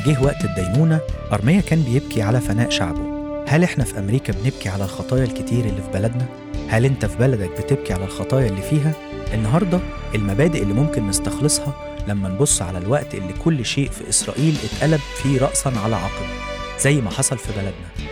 جه وقت الدينونة أرميا كان بيبكي على فناء شعبه هل إحنا في أمريكا بنبكي على الخطايا الكتير اللي في بلدنا؟ هل أنت في بلدك بتبكي على الخطايا اللي فيها؟ النهاردة المبادئ اللي ممكن نستخلصها لما نبص على الوقت اللي كل شيء في إسرائيل اتقلب فيه رأسا على عقب زي ما حصل في بلدنا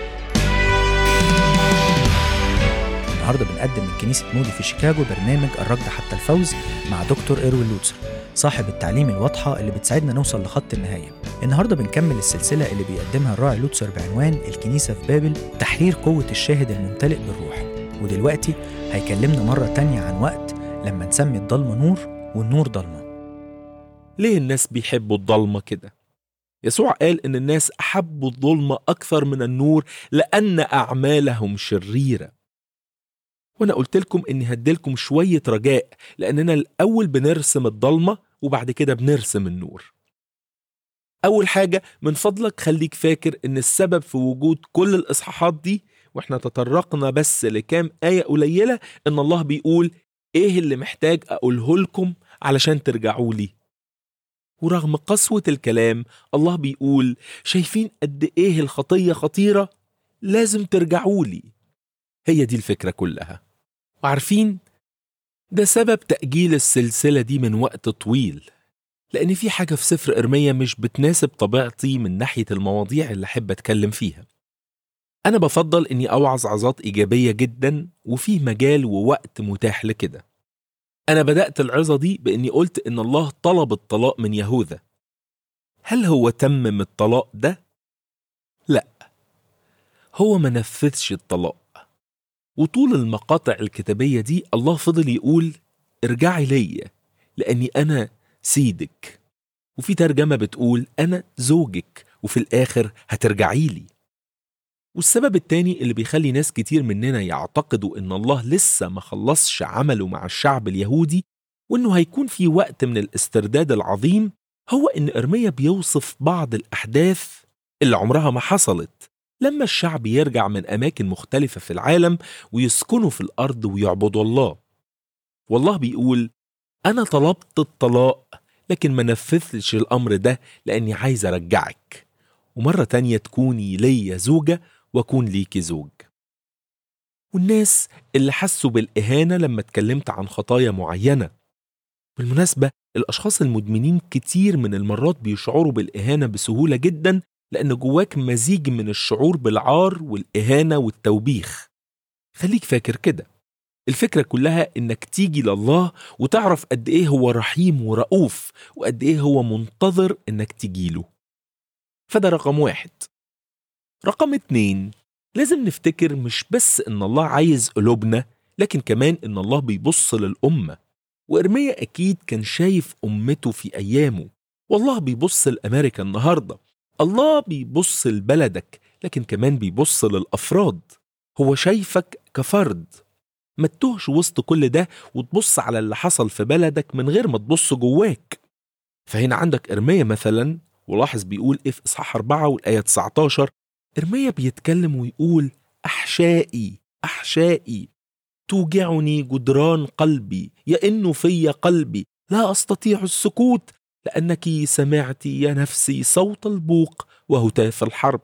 النهارده بنقدم من كنيسة مودي في شيكاغو برنامج الركض حتى الفوز مع دكتور إيروين لوتسر صاحب التعليم الواضحة اللي بتساعدنا نوصل لخط النهاية النهارده بنكمل السلسلة اللي بيقدمها الراعي لوتسر بعنوان الكنيسة في بابل تحرير قوة الشاهد الممتلئ بالروح ودلوقتي هيكلمنا مرة تانية عن وقت لما نسمي الضلمة نور والنور ضلمة ليه الناس بيحبوا الضلمة كده؟ يسوع قال إن الناس أحبوا الظلمة أكثر من النور لأن أعمالهم شريرة وأنا قلت لكم إني هديلكم شوية رجاء لأننا الأول بنرسم الضلمة وبعد كده بنرسم النور أول حاجة من فضلك خليك فاكر إن السبب في وجود كل الإصحاحات دي وإحنا تطرقنا بس لكام آية قليلة إن الله بيقول إيه اللي محتاج أقوله لكم علشان ترجعوا لي ورغم قسوة الكلام الله بيقول شايفين قد إيه الخطية خطيرة لازم ترجعوا لي هي دي الفكرة كلها وعارفين ده سبب تأجيل السلسلة دي من وقت طويل لأن في حاجة في سفر إرميا مش بتناسب طبيعتي من ناحية المواضيع اللي أحب أتكلم فيها أنا بفضل إني أوعظ عظات إيجابية جدا وفيه مجال ووقت متاح لكده أنا بدأت العظة دي بإني قلت إن الله طلب الطلاق من يهوذا هل هو تمم الطلاق ده؟ لا هو ما نفذش الطلاق وطول المقاطع الكتابية دي الله فضل يقول ارجعي ليا لأني أنا سيدك وفي ترجمة بتقول أنا زوجك وفي الآخر هترجعي لي والسبب التاني اللي بيخلي ناس كتير مننا يعتقدوا إن الله لسه ما خلصش عمله مع الشعب اليهودي وإنه هيكون في وقت من الاسترداد العظيم هو إن إرميا بيوصف بعض الأحداث اللي عمرها ما حصلت لما الشعب يرجع من أماكن مختلفة في العالم ويسكنوا في الأرض ويعبدوا الله والله بيقول أنا طلبت الطلاق لكن ما نفذتش الأمر ده لأني عايز أرجعك ومرة تانية تكوني ليا زوجة وأكون ليكي زوج والناس اللي حسوا بالإهانة لما اتكلمت عن خطايا معينة بالمناسبة الأشخاص المدمنين كتير من المرات بيشعروا بالإهانة بسهولة جدا لأن جواك مزيج من الشعور بالعار والإهانة والتوبيخ خليك فاكر كده الفكرة كلها إنك تيجي لله وتعرف قد إيه هو رحيم ورؤوف وقد إيه هو منتظر إنك تجيله فده رقم واحد رقم اتنين لازم نفتكر مش بس إن الله عايز قلوبنا لكن كمان إن الله بيبص للأمة وإرميا أكيد كان شايف أمته في أيامه والله بيبص لأمريكا النهاردة الله بيبص لبلدك لكن كمان بيبص للأفراد هو شايفك كفرد ما تتوهش وسط كل ده وتبص على اللي حصل في بلدك من غير ما تبص جواك فهنا عندك إرميا مثلا ولاحظ بيقول إيه في إصحاح 4 والآية 19 إرميا بيتكلم ويقول أحشائي أحشائي توجعني جدران قلبي يئن في قلبي لا أستطيع السكوت لأنك سمعت يا نفسي صوت البوق وهتاف الحرب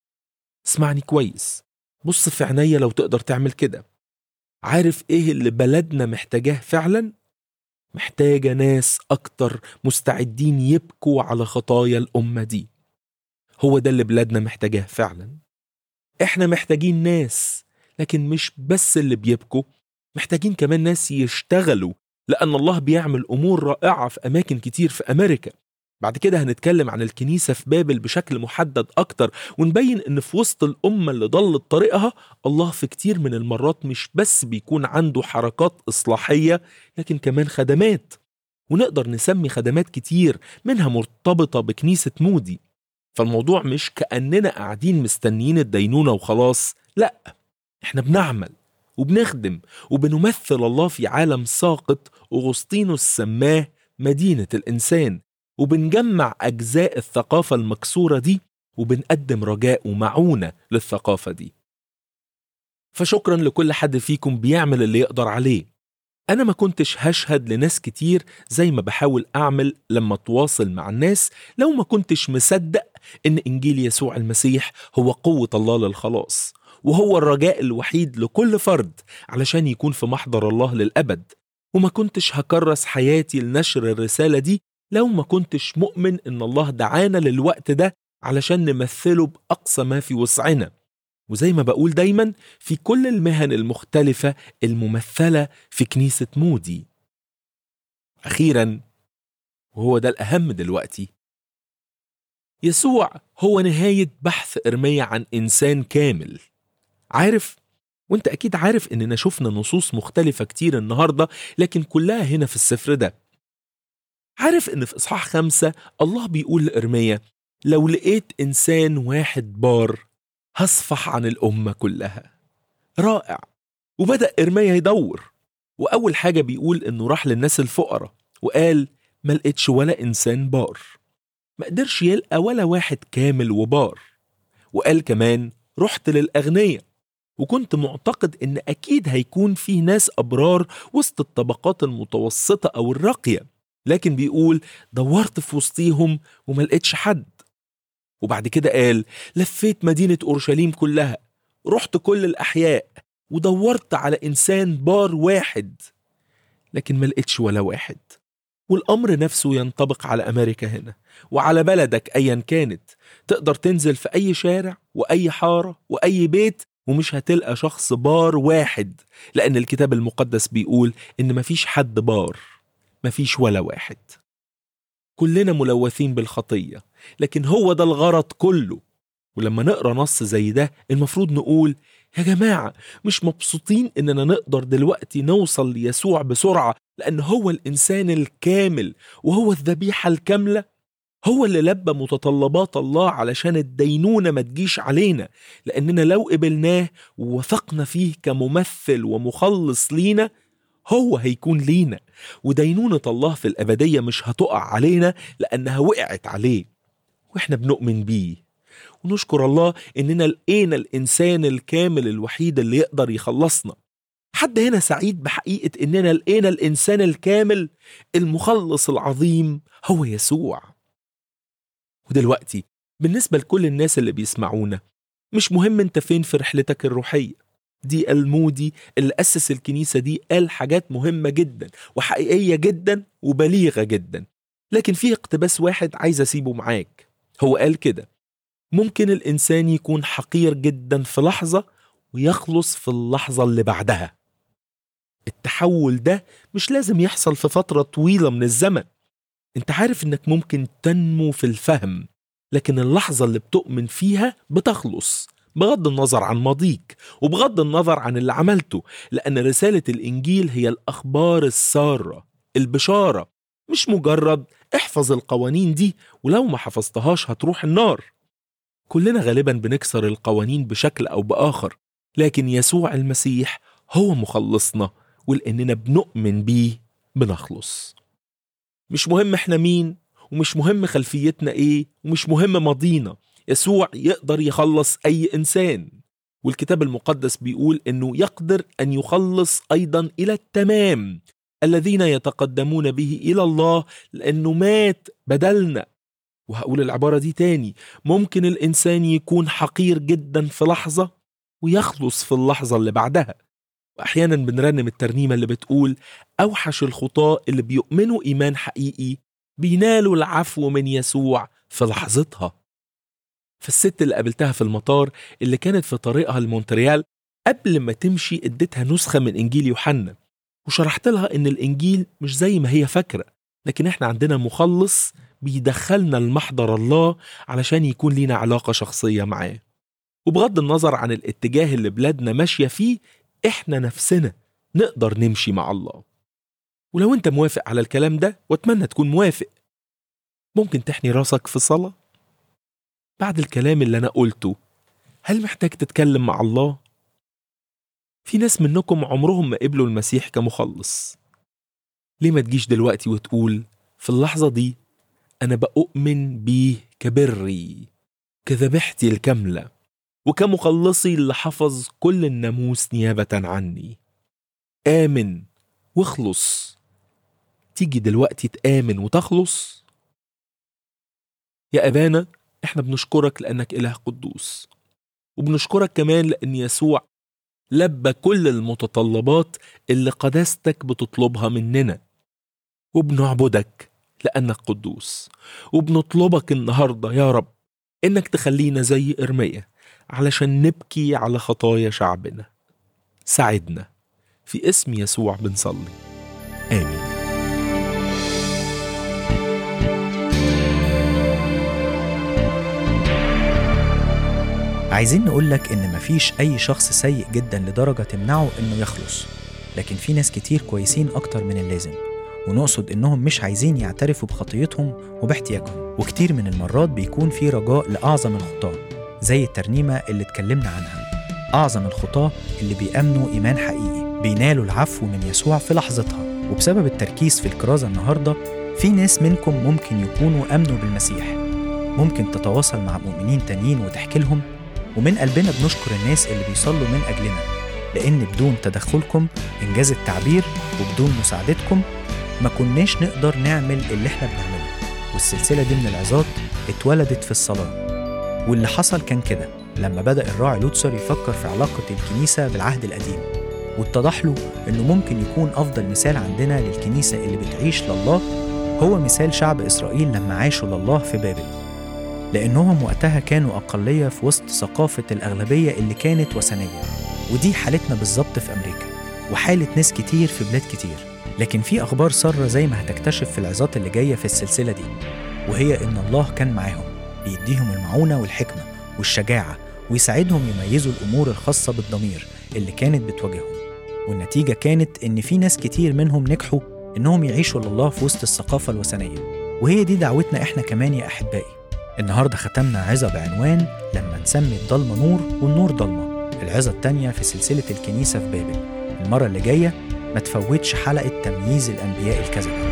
اسمعني كويس بص في عينيا لو تقدر تعمل كده عارف ايه اللي بلدنا محتاجاه فعلا محتاجة ناس أكتر مستعدين يبكوا على خطايا الأمة دي هو ده اللي بلادنا محتاجاه فعلا احنا محتاجين ناس لكن مش بس اللي بيبكوا محتاجين كمان ناس يشتغلوا لأن الله بيعمل أمور رائعة في أماكن كتير في أمريكا بعد كده هنتكلم عن الكنيسة في بابل بشكل محدد أكتر ونبين إن في وسط الأمة اللي ضلت طريقها الله في كتير من المرات مش بس بيكون عنده حركات إصلاحية لكن كمان خدمات ونقدر نسمي خدمات كتير منها مرتبطة بكنيسة مودي فالموضوع مش كأننا قاعدين مستنيين الدينونة وخلاص لأ احنا بنعمل وبنخدم وبنمثل الله في عالم ساقط أغسطينوس سماه مدينة الإنسان وبنجمع أجزاء الثقافة المكسورة دي وبنقدم رجاء ومعونة للثقافة دي فشكرا لكل حد فيكم بيعمل اللي يقدر عليه أنا ما كنتش هشهد لناس كتير زي ما بحاول أعمل لما أتواصل مع الناس لو ما كنتش مصدق إن إنجيل يسوع المسيح هو قوة الله للخلاص وهو الرجاء الوحيد لكل فرد علشان يكون في محضر الله للأبد وما كنتش هكرس حياتي لنشر الرسالة دي لو ما كنتش مؤمن إن الله دعانا للوقت ده علشان نمثله بأقصى ما في وسعنا وزي ما بقول دايما في كل المهن المختلفة الممثلة في كنيسة مودي أخيرا وهو ده الأهم دلوقتي يسوع هو نهاية بحث إرميا عن إنسان كامل عارف وانت أكيد عارف إننا شفنا نصوص مختلفة كتير النهاردة لكن كلها هنا في السفر ده عارف إن في إصحاح خمسة الله بيقول لإرميا لو لقيت إنسان واحد بار هصفح عن الأمة كلها رائع وبدأ إرميا يدور وأول حاجة بيقول إنه راح للناس الفقراء وقال ما لقيتش ولا إنسان بار ما قدرش يلقى ولا واحد كامل وبار وقال كمان رحت للأغنياء وكنت معتقد إن أكيد هيكون فيه ناس أبرار وسط الطبقات المتوسطة أو الراقية لكن بيقول دورت في وسطيهم وما لقيتش حد وبعد كده قال لفيت مدينة أورشليم كلها رحت كل الأحياء ودورت على إنسان بار واحد لكن ما لقيتش ولا واحد والأمر نفسه ينطبق على أمريكا هنا وعلى بلدك أيا كانت تقدر تنزل في أي شارع وأي حارة وأي بيت ومش هتلقى شخص بار واحد لأن الكتاب المقدس بيقول إن مفيش حد بار مفيش ولا واحد كلنا ملوثين بالخطية لكن هو ده الغرض كله ولما نقرا نص زي ده المفروض نقول يا جماعة مش مبسوطين إننا نقدر دلوقتي نوصل ليسوع بسرعة لأن هو الإنسان الكامل وهو الذبيحة الكاملة هو اللي لبى متطلبات الله علشان الدينونة ما تجيش علينا لأننا لو قبلناه ووثقنا فيه كممثل ومخلص لينا هو هيكون لينا ودينونة الله في الأبدية مش هتقع علينا لأنها وقعت عليه وإحنا بنؤمن بيه ونشكر الله إننا لقينا الإنسان الكامل الوحيد اللي يقدر يخلصنا حد هنا سعيد بحقيقة إننا لقينا الإنسان الكامل المخلص العظيم هو يسوع ودلوقتي بالنسبة لكل الناس اللي بيسمعونا مش مهم انت فين في رحلتك الروحية دي المودي اللي أسس الكنيسة دي قال حاجات مهمة جدا وحقيقية جدا وبليغة جدا لكن في اقتباس واحد عايز أسيبه معاك هو قال كده ممكن الإنسان يكون حقير جدا في لحظة ويخلص في اللحظة اللي بعدها التحول ده مش لازم يحصل في فترة طويلة من الزمن انت عارف انك ممكن تنمو في الفهم لكن اللحظة اللي بتؤمن فيها بتخلص بغض النظر عن ماضيك وبغض النظر عن اللي عملته لأن رسالة الإنجيل هي الأخبار السارة البشارة مش مجرد احفظ القوانين دي ولو ما حفظتهاش هتروح النار كلنا غالبا بنكسر القوانين بشكل أو بآخر لكن يسوع المسيح هو مخلصنا ولأننا بنؤمن بيه بنخلص مش مهم احنا مين ومش مهم خلفيتنا ايه ومش مهم ماضينا يسوع يقدر يخلص اي انسان والكتاب المقدس بيقول انه يقدر ان يخلص ايضا الى التمام الذين يتقدمون به الى الله لانه مات بدلنا وهقول العبارة دي تاني ممكن الإنسان يكون حقير جدا في لحظة ويخلص في اللحظة اللي بعدها وأحيانا بنرنم الترنيمة اللي بتقول أوحش الخطاة اللي بيؤمنوا إيمان حقيقي بينالوا العفو من يسوع في لحظتها فالست اللي قابلتها في المطار اللي كانت في طريقها لمونتريال قبل ما تمشي اديتها نسخة من إنجيل يوحنا وشرحت لها إن الإنجيل مش زي ما هي فاكرة لكن إحنا عندنا مخلص بيدخلنا لمحضر الله علشان يكون لينا علاقة شخصية معاه وبغض النظر عن الاتجاه اللي بلادنا ماشية فيه احنا نفسنا نقدر نمشي مع الله ولو انت موافق على الكلام ده واتمنى تكون موافق ممكن تحني راسك في صلاة بعد الكلام اللي انا قلته هل محتاج تتكلم مع الله في ناس منكم عمرهم ما قبلوا المسيح كمخلص ليه ما تجيش دلوقتي وتقول في اللحظة دي أنا بأؤمن بيه كبري كذبيحتي الكاملة وكمخلصي اللي حفظ كل الناموس نيابة عني آمن واخلص تيجي دلوقتي تآمن وتخلص يا أبانا احنا بنشكرك لأنك إله قدوس وبنشكرك كمان لأن يسوع لبى كل المتطلبات اللي قداستك بتطلبها مننا وبنعبدك لأنك قدوس وبنطلبك النهاردة يا رب إنك تخلينا زي إرميا علشان نبكي على خطايا شعبنا ساعدنا في اسم يسوع بنصلي آمين عايزين نقولك إن مفيش أي شخص سيء جدا لدرجة تمنعه إنه يخلص لكن في ناس كتير كويسين أكتر من اللازم ونقصد إنهم مش عايزين يعترفوا بخطيتهم وباحتياجهم وكتير من المرات بيكون في رجاء لأعظم الخطاة زي الترنيمة اللي اتكلمنا عنها أعظم الخطاة اللي بيأمنوا إيمان حقيقي بينالوا العفو من يسوع في لحظتها وبسبب التركيز في الكرازة النهاردة في ناس منكم ممكن يكونوا أمنوا بالمسيح ممكن تتواصل مع مؤمنين تانيين وتحكي لهم ومن قلبنا بنشكر الناس اللي بيصلوا من أجلنا لأن بدون تدخلكم إنجاز التعبير وبدون مساعدتكم ما كناش نقدر نعمل اللي احنا بنعمله والسلسلة دي من العظات اتولدت في الصلاة واللي حصل كان كده لما بدأ الراعي لوتسر يفكر في علاقة الكنيسة بالعهد القديم واتضح له إنه ممكن يكون أفضل مثال عندنا للكنيسة اللي بتعيش لله هو مثال شعب إسرائيل لما عاشوا لله في بابل لأنهم وقتها كانوا أقلية في وسط ثقافة الأغلبية اللي كانت وثنية ودي حالتنا بالظبط في أمريكا وحالة ناس كتير في بلاد كتير لكن في أخبار سارة زي ما هتكتشف في العظات اللي جاية في السلسلة دي وهي إن الله كان معاهم بيديهم المعونة والحكمة والشجاعة ويساعدهم يميزوا الأمور الخاصة بالضمير اللي كانت بتواجههم والنتيجة كانت إن في ناس كتير منهم نجحوا إنهم يعيشوا لله في وسط الثقافة الوثنية وهي دي دعوتنا إحنا كمان يا أحبائي النهاردة ختمنا عظة بعنوان لما نسمي الضلمة نور والنور ضلمة العظة التانية في سلسلة الكنيسة في بابل المرة اللي جاية ما تفوتش حلقة تمييز الأنبياء الكذبة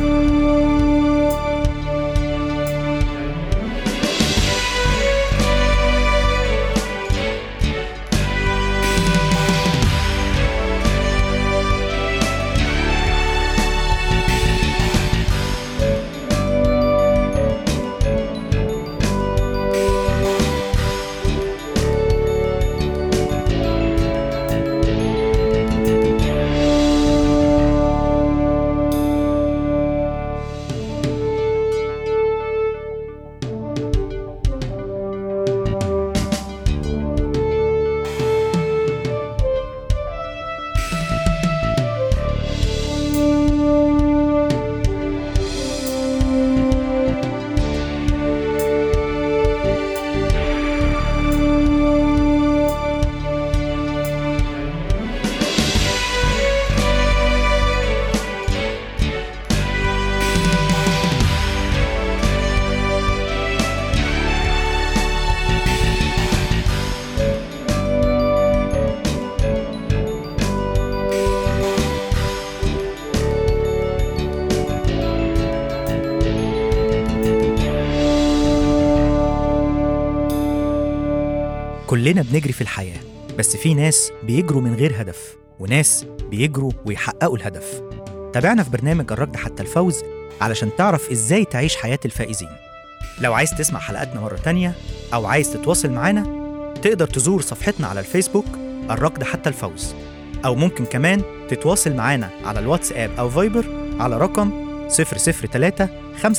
كلنا بنجري في الحياة بس في ناس بيجروا من غير هدف وناس بيجروا ويحققوا الهدف تابعنا في برنامج الركض حتى الفوز علشان تعرف ازاي تعيش حياة الفائزين لو عايز تسمع حلقاتنا مرة تانية أو عايز تتواصل معانا تقدر تزور صفحتنا على الفيسبوك الركض حتى الفوز أو ممكن كمان تتواصل معانا على الواتساب أو فايبر على رقم 003 57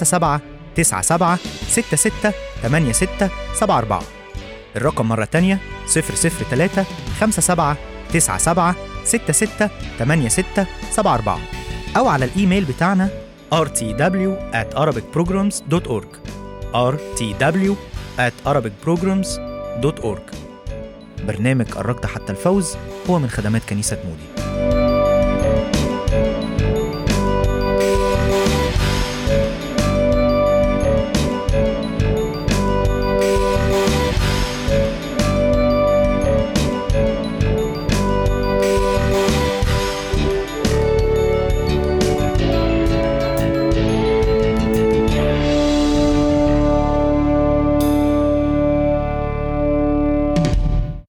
97 66 86 74 الرقم مرة تانية 003 57 97 66 86 74 أو على الإيميل بتاعنا rtw at arabicprograms.org rtw at arabicprograms.org برنامج الركض حتى الفوز هو من خدمات كنيسة مودي